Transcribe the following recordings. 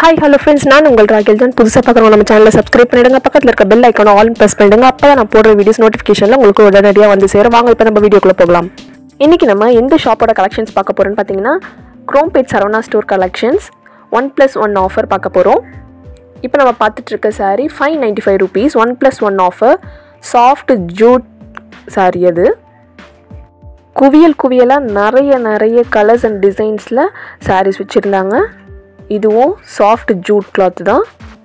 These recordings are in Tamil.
ஹாய் ஹலோ ஃப்ரெண்ட்ஸ் நான் உங்கள் ராகில் தான் புதுசாக பார்க்குறவங்க நம்ம சேனலை சப்ஸ்கிரைப் பண்ணிடுங்க பக்கத்தில் இருக்க பெல் ஐக்கான ஆல் ப்ரெஸ் பண்ணிடுங்க அப்போ தான் நான் போடுற வீடியோஸ் நோட்டிஃபிகேஷனில் உங்களுக்கு உடனடியாக வந்து சேரும் வாங்க இப்போ நம்ம வீடியோக்குள்ளே போகலாம் இன்றைக்கி நம்ம எந்த ஷாப்போட கலெக்ஷன்ஸ் பார்க்க போகிறோம்னு பார்த்தீங்கன்னா Chromepet Saravana store collections one plus one offer பார்க்க போகிறோம் இப்போ நம்ம பார்த்துட்டு இருக்க saree five ninety five rupees one plus one offer soft jute saree அது குவியல் குவியலாக நிறைய நிறைய கலர்ஸ் அண்ட் டிசைன்ஸில் sarees வச்சுருந்தாங்க இதுவும் சாஃப்ட் ஜூட் கிளாத் தான்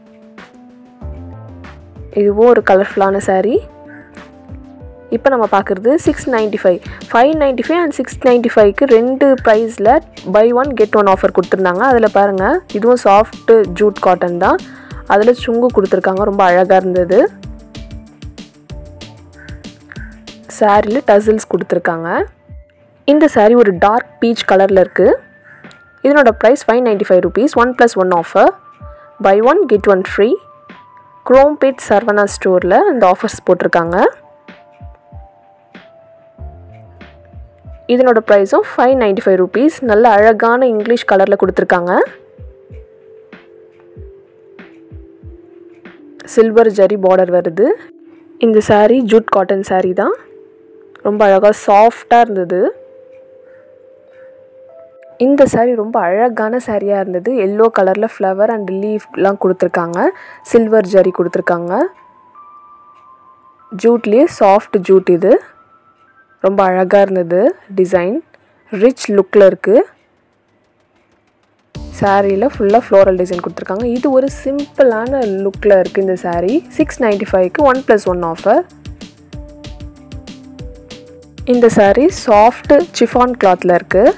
இதுவும் ஒரு கலர்ஃபுல்லான saree இப்போ நம்ம பார்க்குறது six ninety five five ninety five and six ninety ஃபைவ்க்கு ரெண்டு ப்ரைஸில் buy one get one offer கொடுத்துருந்தாங்க அதில் பாருங்கள் இதுவும் சாஃப்ட் ஜூட் காட்டன் தான் அதில் சுங்கு கொடுத்துருக்காங்க ரொம்ப அழகாக இருந்தது சாரியில் டசில்ஸ் கொடுத்துருக்காங்க இந்த saree ஒரு டார்க் பீச் கலரில் இருக்குது இதனோட price five ninety five rupees one plus one offer buy one get one free Chromepet Saravana ஸ்டோரில் இந்த ஆஃபர்ஸ் போட்டிருக்காங்க இதனோட ப்ரைஸும் ஃபைவ் நைன்ட்டி ஃபைவ் ருபீஸ் நல்ல அழகான இங்கிலீஷ் கலரில் கொடுத்துருக்காங்க சில்வர் ஜரி பார்டர் வருது இந்த saree ஜூட் காட்டன் saree தான் ரொம்ப அழகாக சாஃப்டாக இருந்தது இந்த saree ரொம்ப அழகான சாரியாக இருந்தது எல்லோ கலரில் ஃப்ளவர் அண்ட் லீஃப்லாம் கொடுத்துருக்காங்க சில்வர் ஜரி கொடுத்துருக்காங்க ஜூட்லேயே சாஃப்ட் ஜூட் இது ரொம்ப அழகாக இருந்தது டிசைன் ரிச் லுக்கில் இருக்குது சாரியில் ஃபுல்லாக ஃப்ளோரல் டிசைன் கொடுத்துருக்காங்க இது ஒரு சிம்பிளான லுக்கில் இருக்குது இந்த saree சிக்ஸ் நைன்ட்டி ஃபைவ்க்கு ஒன் ப்ளஸ் ஒன் ஆஃபர் இந்த saree சாஃப்ட் சிஃபான் கிளாத்தில் இருக்குது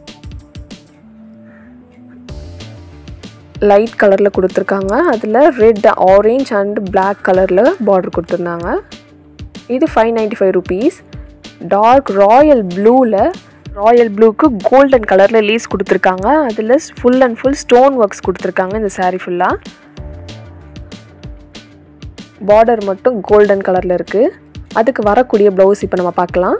லைட் கலரில் கொடுத்துருக்காங்க அதில் ரெட் ஆரேஞ்ச் அண்ட் பிளாக் கலரில் பார்டர் கொடுத்துருந்தாங்க இது five ninety five rupees dark royal ப்ளூவில் ராயல் ப்ளூக்கு கோல்டன் கலரில் லீஸ் கொடுத்துருக்காங்க அதில் full and full stone works கொடுத்துருக்காங்க இந்த saree ஃபுல்லாக பார்டர் மட்டும் கோல்டன் கலரில் இருக்குது அதுக்கு வரக்கூடிய ப்ளவுஸ் இப்போ நம்ம பார்க்கலாம்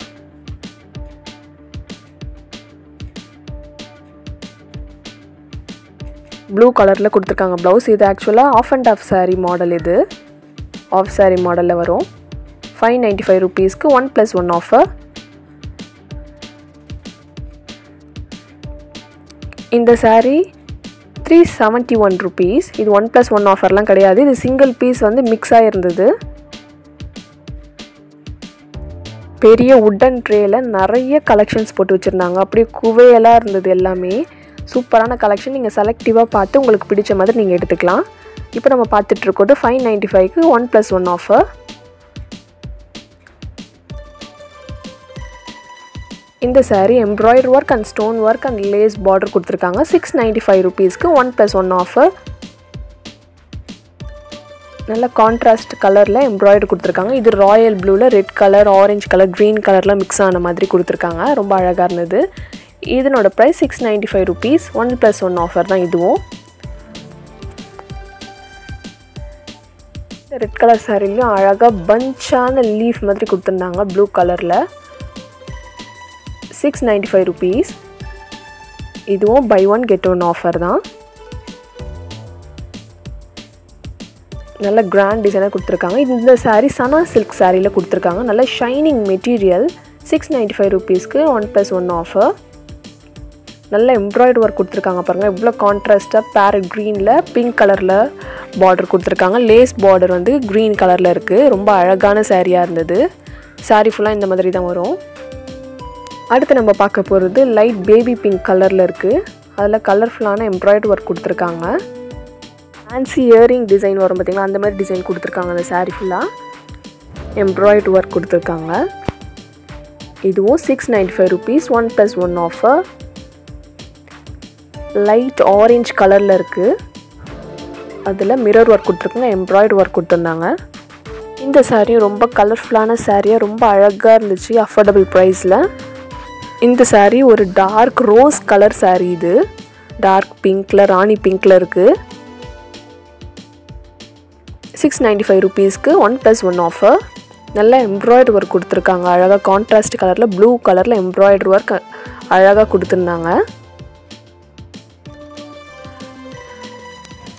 ப்ளூ கலரில் கொடுத்துருக்காங்க ப்ளவுஸ் இது ஆக்சுவலாக half and half saree model இது ஆஃப் saree மாடலில் வரும் ஃபைவ் நைன்ட்டி ஃபைவ் ருபீஸ்க்கு ஒன் ப்ளஸ் ஒன் ஆஃபர் இந்த saree three seventy one rupees இது ஒன் ப்ளஸ் ஒன் ஆஃபர்லாம் கிடையாது இது சிங்கிள் பீஸ் வந்து மிக்ஸ் ஆகிருந்தது பெரிய உட்டன் ட்ரேயில் நிறைய கலெக்ஷன்ஸ் போட்டு வச்சுருந்தாங்க அப்படியே குவையலாக இருந்தது எல்லாமே சூப்பரான கலெக்ஷன் நீங்கள் செலக்டிவாக பார்த்து உங்களுக்கு பிடிச்ச மாதிரி நீங்கள் எடுத்துக்கலாம் இப்போ நம்ம பார்த்துட்டு இருக்கிறது ஃபைவ் நைன்ட்டி ஃபைவ்க்கு ஒன் ப்ளஸ் ஒன் ஆஃபர் இந்த saree embroidery work and stone work and lace border கொடுத்துருக்காங்க சிக்ஸ் நைன்ட்டி ஃபைவ் ருபீஸ்க்கு ஒன் ப்ளஸ் ஒன் ஆஃபர் நல்ல கான்ட்ராஸ்ட் கலரில் எம்ப்ராய்டரி கொடுத்துருக்காங்க இது ராயல் ப்ளூவில் red colour orange colour green கலர்லாம் மிக்ஸ் ஆன மாதிரி கொடுத்துருக்காங்க ரொம்ப அழகாக இருந்தது இதனோட price six ninety five rupees one plus one offer தான் இதுவும் ரெட் கலர் சாரிலையும் அழகாக பஞ்சான லீஃப் மாதிரி கொடுத்துருந்தாங்க ப்ளூ கலரில் சிக்ஸ் நைன்ட்டி ஃபைவ் ருபீஸ் இதுவும் buy one get one offer தான் நல்ல கிராண்ட் டிசைனாக கொடுத்துருக்காங்க இந்த saree சனா சில்க் சாரியில் கொடுத்துருக்காங்க நல்ல shining material six ninety five ருபீஸ்க்கு ஒன் ப்ளஸ் ஒன் ஆஃபர் நல்ல எம்ப்ராய்டரி ஒர்க் கொடுத்துருக்காங்க பாருங்கள் இவ்வளோ கான்ட்ராஸ்ட்டாக பேரட் க்ரீனில் பிங்க் கலரில் பார்டர் கொடுத்துருக்காங்க லேஸ் பார்டர் வந்து க்ரீன் கலரில் இருக்குது ரொம்ப அழகான சாரியாக இருந்தது saree ஃபுல்லாக இந்த மாதிரி தான் வரும் அடுத்து நம்ம பார்க்க போகிறது லைட் பேபி பிங்க் கலரில் இருக்குது அதில் கலர்ஃபுல்லான எம்ப்ராய்டரி ஒர்க் கொடுத்துருக்காங்க ஃபேன்சி இயரிங் டிசைன் வரும் பார்த்தீங்களா அந்த மாதிரி டிசைன் கொடுத்துருக்காங்க அந்த saree ஃபுல்லாக எம்ப்ராய்டரி ஒர்க் கொடுத்துருக்காங்க இதுவும் six ninety five rupees one plus one offer light orange கலரில் இருக்குது அதில் மிரர் ஒர்க் கொடுத்துருக்காங்க எம்ப்ராய்டரி ஒர்க் கொடுத்துருந்தாங்க இந்த saree ரொம்ப கலர்ஃபுல்லான சாரியாக ரொம்ப அழகாக இருந்துச்சு அஃபோர்டபுள் ப்ரைஸில் இந்த saree ஒரு டார்க் ரோஸ் கலர் saree இது டார்க் பிங்க்கில் ராணி பிங்க்கில் இருக்குது சிக்ஸ் நைன்ட்டி ஃபைவ் ருபீஸ்க்கு ஒன் ப்ளஸ் ஒன் ஆஃபர் நல்ல எம்ப்ராய்டரி ஒர்க் கொடுத்துருக்காங்க அழகாக கான்ட்ராஸ்ட் கலரில் ப்ளூ கலரில் எம்ப்ராய்டரி ஒர்க் அழகாக கொடுத்துருந்தாங்க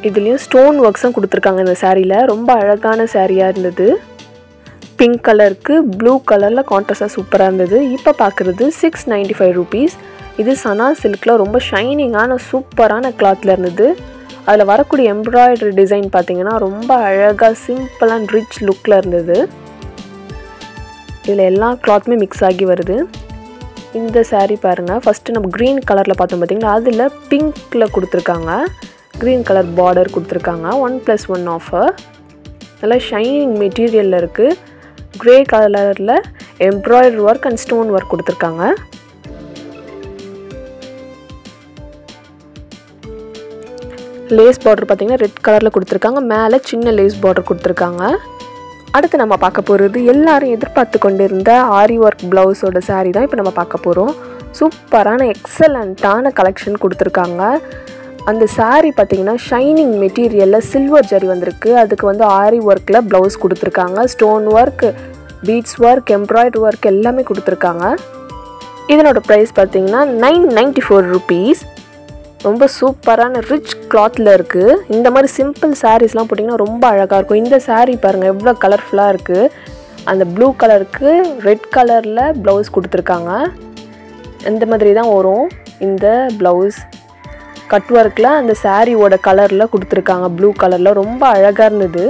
இதுலேயும் ஸ்டோன் ஒர்க்ஸும் கொடுத்துருக்காங்க இந்த சாரியில் ரொம்ப அழகான சாரியாக இருந்தது பிங்க் கலருக்கு ப்ளூ கலரில் கான்ட்ராஸ்டாக சூப்பராக இருந்தது இப்போ பார்க்குறது சிக்ஸ் நைன்டி ஃபைவ் ருபீஸ் இது சனா சில்கில் ரொம்ப ஷைனிங்கான சூப்பரான கிளாத்தில் இருந்தது அதில் வரக்கூடிய எம்ப்ராய்டரி டிசைன் பார்த்தீங்கன்னா ரொம்ப அழகாக சிம்பிள் அண்ட் ரிச் லுக்கில் இருந்தது இதில் எல்லா கிளாத்துமே மிக்ஸ் ஆகி வருது இந்த saree பாருங்கள் ஃபஸ்ட்டு நம்ம க்ரீன் கலரில் பார்த்தோம் பார்த்தீங்களா அதில் பிங்க்கில் கொடுத்துருக்காங்க க்ரீன் கலர் பார்டர் கொடுத்துருக்காங்க ஒன் ப்ளஸ் ஒன் ஆஃபர் நல்லா ஷைனிங் மெட்டீரியலில் இருக்குது க்ரே கலரில் embroidery work and stone work கொடுத்துருக்காங்க லேஸ் பார்டர் பார்த்தீங்கன்னா ரெட் கலரில் கொடுத்துருக்காங்க மேலே சின்ன லேஸ் பார்டர் கொடுத்துருக்காங்க அடுத்து நம்ம பார்க்க போகிறது எல்லாரும் எதிர்பார்த்து கொண்டிருந்த ஆரி ஒர்க் ப்ளவுஸோட saree தான் இப்போ நம்ம பார்க்க போகிறோம் சூப்பரான எக்ஸலண்ட்டான கலெக்ஷன் கொடுத்துருக்காங்க அந்த saree பார்த்தீங்கன்னா ஷைனிங் மெட்டீரியலில் சில்வர் ஜரி வந்திருக்கு அதுக்கு வந்து ஆரி ஒர்க்கில் ப்ளவுஸ் கொடுத்துருக்காங்க stone work beads work embroidery work எல்லாமே கொடுத்துருக்காங்க இதனோட ப்ரைஸ் பார்த்தீங்கன்னா நைன் நைன்ட்டி ஃபோர் ருபீஸ் ரொம்ப சூப்பரான ரிச் கிளாத்தில் இருக்குது இந்த மாதிரி சிம்பிள் சாரீஸ்லாம் போட்டிங்கன்னா ரொம்ப அழகாக இருக்கும் இந்த saree பாருங்கள் எவ்வளோ கலர்ஃபுல்லாக இருக்குது அந்த ப்ளூ கலருக்கு ரெட் கலரில் ப்ளவுஸ் கொடுத்துருக்காங்க இந்த மாதிரி தான் வரும் இந்த ப்ளவுஸ் கட் ஒர்க்கில் அந்த சாரியோட கலரில் கொடுத்துருக்காங்க ப்ளூ கலரில் ரொம்ப அழகாக இருந்தது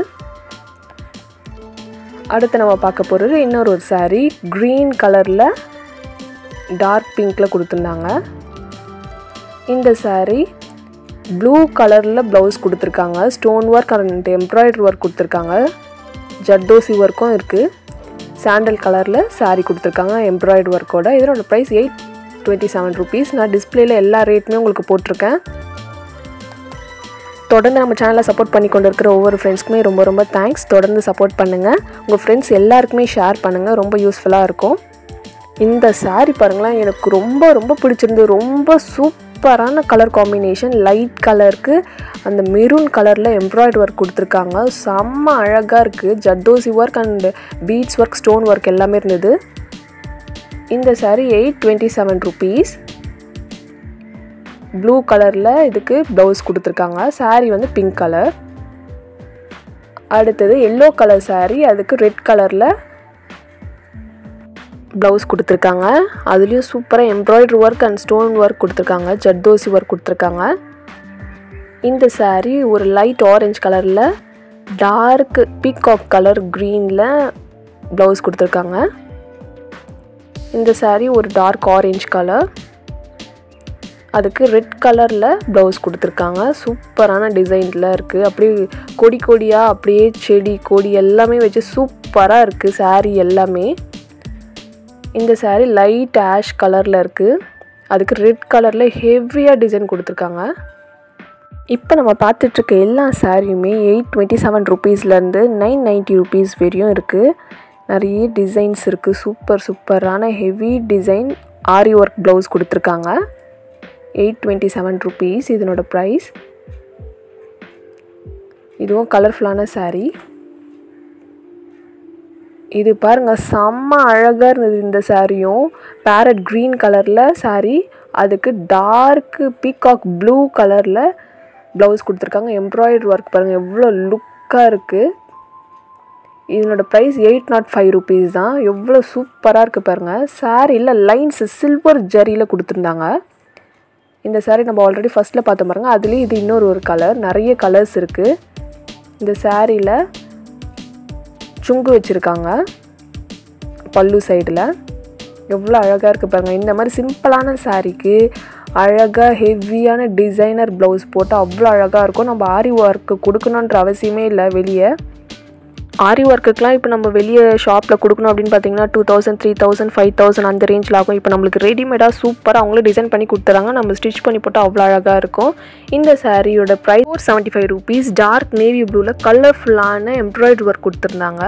அடுத்து நம்ம பார்க்க போகிறது இன்னொரு ஒரு saree க்ரீன் கலரில் டார்க் பிங்க்கில் கொடுத்துருந்தாங்க இந்த saree ப்ளூ கலரில் ப்ளவுஸ் கொடுத்துருக்காங்க stone work and embroidery work கொடுத்துருக்காங்க ஜர்தோசி ஒர்க்கும் இருக்குது சாண்டல் கலரில் saree கொடுத்துருக்காங்க எம்ப்ராய்டரி ஒர்க்கோட இதனோட price eight twenty seven rupees நான் டிஸ்பிளேல எல்லா ரேட்டுமே உங்களுக்கு போட்டிருக்கேன் தொடர்ந்து நம்ம சேனலை சப்போர்ட் பண்ணி கொண்டு இருக்கிற ஒவ்வொரு ஃப்ரெண்ட்ஸ்க்குமே ரொம்ப ரொம்ப தேங்க்ஸ் தொடர்ந்து சப்போர்ட் பண்ணுங்கள் உங்கள் ஃப்ரெண்ட்ஸ் எல்லாருக்குமே ஷேர் பண்ணுங்கள் ரொம்ப யூஸ்ஃபுல்லாக இருக்கும் இந்த saree பாருங்களேன் எனக்கு ரொம்ப ரொம்ப பிடிச்சிருந்து ரொம்ப சூப்பரான கலர் காம்பினேஷன் லைட் கலருக்கு அந்த மெரூன் கலரில் எம்ப்ராய்டரி ஒர்க் கொடுத்துருக்காங்க செம்ம அழகாக இருக்குது zardozi work and beads work stone work எல்லாமே இருந்தது இந்த saree eight twenty seven rupees blue கலரில் இதுக்கு ப்ளவுஸ் கொடுத்துருக்காங்க saree வந்து பிங்க் கலர் அடுத்தது எல்லோ கலர் saree அதுக்கு ரெட் கலரில் ப்ளவுஸ் கொடுத்துருக்காங்க அதுலேயும் சூப்பராக embroidery work and stone work கொடுத்துருக்காங்க ஜர்தோசி ஒர்க் கொடுத்துருக்காங்க இந்த saree ஒரு லைட் ஆரஞ்சு கலரில் டார்க் பீகாக் கலர் க்ரீனில் ப்ளவுஸ் கொடுத்துருக்காங்க இந்த saree ஒரு டார்க் ஆரஞ்சு கலர் அதுக்கு ரெட் கலரில் ப்ளவுஸ் கொடுத்துருக்காங்க சூப்பரான டிசைனில் இருக்குது அப்படியே கொடி கொடியாக அப்படியே செடி கொடி எல்லாமே வச்சு சூப்பராக இருக்குது saree எல்லாமே இந்த saree லைட் ஆஷ் கலரில் இருக்குது அதுக்கு ரெட் கலரில் ஹெவியாக டிசைன் கொடுத்துருக்காங்க இப்போ நம்ம பார்த்துட்ருக்க எல்லா சாரியுமே எயிட் டுவெண்ட்டி செவன் ருபீஸ்லேருந்து நைன் நைன்ட்டி ருபீஸ் வரையும் இருக்குது நிறைய டிசைன்ஸ் இருக்குது சூப்பர் சூப்பரான heavy design aari work blouse கொடுத்துருக்காங்க எயிட் டுவெண்ட்டி செவன் ருபீஸ் இதனோட ப்ரைஸ் இதுவும் கலர்ஃபுல்லான saree இது பாருங்க செம்ம அழகாக இருந்தது இந்த சாரியும் பேரட் க்ரீன் கலரில் saree அதுக்கு டார்க்கு பீகாக் ப்ளூ கலரில் ப்ளவுஸ் கொடுத்துருக்காங்க எம்ப்ராய்டரி ஒர்க் பாருங்கள் எவ்வளோ லுக்காக இருக்குது இதனோட price eight nought five rupees தான் எவ்வளோ சூப்பராக இருக்குது பாருங்கள் சாரியில் லைன்ஸ் சில்வர் ஜரியில் கொடுத்துருந்தாங்க இந்த saree நம்ம ஆல்ரெடி ஃபஸ்ட்டில் பார்த்தோம் பாருங்க அதுலேயும் இது இன்னொரு ஒரு கலர் நிறைய கலர்ஸ் இருக்குது இந்த சாரியில் சுங்கு வச்சுருக்காங்க பல்லு சைடில் எவ்வளோ அழகாக இருக்குது பாருங்கள் இந்த மாதிரி சிம்பிளான சாரீக்கு அழகாக ஹெவியான டிசைனர் ப்ளவுஸ் போட்டால் அவ்வளோ அழகாக இருக்கும் நம்ம ஆரி ஒர்க்கு கொடுக்கணுன்ற அவசியமே இல்லை வெளியே ஆரி ஒர்க்குக்கெலாம் இப்போ நம்ம வெளியே ஷாப்பில் கொடுக்கணும் அப்படின்னு பார்த்தீங்கன்னா two thousand three thousand five thousand அந்த ரேஞ்சில் ஆகும் இப்போ நம்மளுக்கு ரெடிமேடாக சூப்பராக அவங்களே டிசைன் பண்ணி கொடுத்துறாங்க நம்ம ஸ்டிச் பண்ணி போட்டால் அவ்வளோ அழகாக இருக்கும் இந்த சாரியோட price four seventy five rupees dark navy ப்ளூவில் கலர்ஃபுல்லான எம்ப்ராய்டரி ஒர்க் கொடுத்துருந்தாங்க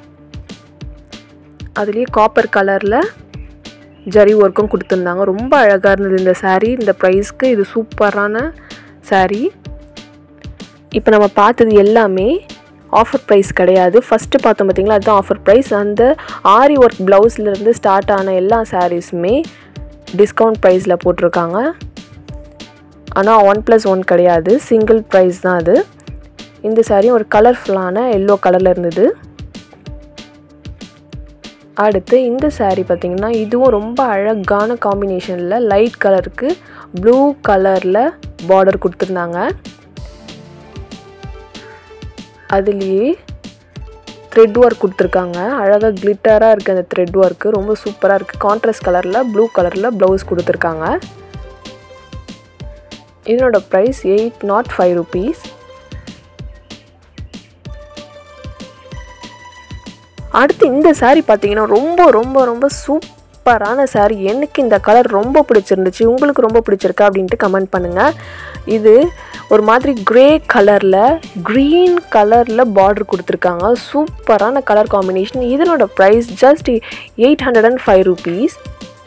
அதுலேயே காப்பர் கலரில் ஜரி ஒர்க்கும் கொடுத்துருந்தாங்க ரொம்ப அழகாக இருந்தது இந்த saree இந்த ப்ரைஸ்க்கு இது சூப்பரான saree இப்போ நம்ம பார்த்தது எல்லாமே ஆஃபர் ப்ரைஸ் கிடையாது ஃபஸ்ட்டு பார்த்தோம் பார்த்தீங்களா அதுதான் ஆஃபர் ப்ரைஸ் அந்த ஆரி ஒர்க் ப்ளவுஸ்லேருந்து ஸ்டார்ட் ஆன எல்லா சாரீஸுமே டிஸ்கவுண்ட் ப்ரைஸில் போட்டிருக்காங்க ஆனால் ஒன் ப்ளஸ் ஒன் கிடையாது சிங்கிள் ப்ரைஸ் தான் அது இந்த சாரியும் ஒரு கலர்ஃபுல்லான எல்லோ கலரில் இருந்தது அடுத்து இந்த saree பார்த்திங்கன்னா இதுவும் ரொம்ப அழகான காம்பினேஷனில் லைட் கலருக்கு ப்ளூ கலரில் பார்டர் கொடுத்துருந்தாங்க அதுலேயே த்ரெட் ஒர்க் கொடுத்துருக்காங்க அழகாக கிளிட்டராக இருக்குது அந்த த்ரெட் ஒர்க்கு ரொம்ப சூப்பராக இருக்குது கான்ட்ராஸ்ட் கலரில் ப்ளூ கலரில் ப்ளவுஸ் கொடுத்துருக்காங்க இதனோட price eight nought five rupees அடுத்து இந்த saree பார்த்தீங்கன்னா ரொம்ப ரொம்ப ரொம்ப சூப்பரான saree எனக்கு இந்த கலர் ரொம்ப பிடிச்சிருந்துச்சு உங்களுக்கு ரொம்ப பிடிச்சிருக்கா அப்படின்ட்டு கமெண்ட் பண்ணுங்கள் இது ஒரு மாதிரி கிரே கலரில் க்ரீன் கலரில் பார்டர் கொடுத்துருக்காங்க சூப்பரான கலர் காம்பினேஷன் இதனோட price just eight hundred and five rupees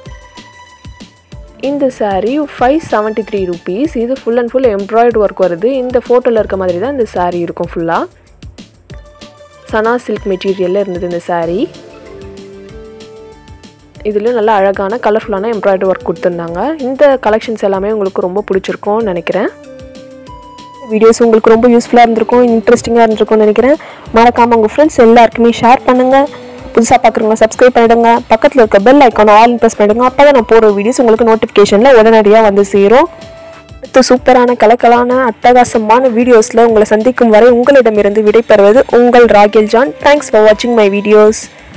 இந்த saree five seventy three rupees இது full and full embroidery work வருது இந்த ஃபோட்டோவில் இருக்க மாதிரி தான் இந்த saree இருக்கும் ஃபுல்லாக சனா சில்க் மெட்டீரியலில் இருந்தது இந்த saree இதுலேயும் நல்லா அழகான கலர்ஃபுல்லான எம்ப்ராய்டரி ஒர்க் கொடுத்துருந்தாங்க இந்த கலெக்ஷன்ஸ் எல்லாமே உங்களுக்கு ரொம்ப பிடிச்சிருக்கும்னு நினைக்கிறேன் வீடியோஸ் உங்களுக்கு ரொம்ப யூஸ்ஃபுல்லாக இருந்திருக்கும் இன்ட்ரெஸ்டிங்காக இருந்திருக்கும்னு நினைக்கிறேன் மறக்காமல் உங்கள் ஃப்ரெண்ட்ஸ் எல்லாருக்குமே ஷேர் பண்ணுங்கள் புதுசாக பார்க்குறவங்க சப்ஸ்கிரைப் பண்ணிடுங்க பக்கத்தில் இருக்க பெல் ஐக்கான ஆல் ப்ரெஸ் பண்ணிடுங்க அப்போ தான் நான் போடுற வீடியோஸ் உங்களுக்கு நோட்டிஃபிகேஷனில் உடனடியாக வந்து சேரும் அடுத்த சூப்பரான கலக்கலான அட்டகாசமான வீடியோஸில் உங்களை சந்திக்கும் வரை உங்களிடமிருந்து விடைபெறுவது உங்கள் ராகேல் ஜான் தேங்க்ஸ் ஃபார் வாட்சிங் மை வீடியோஸ்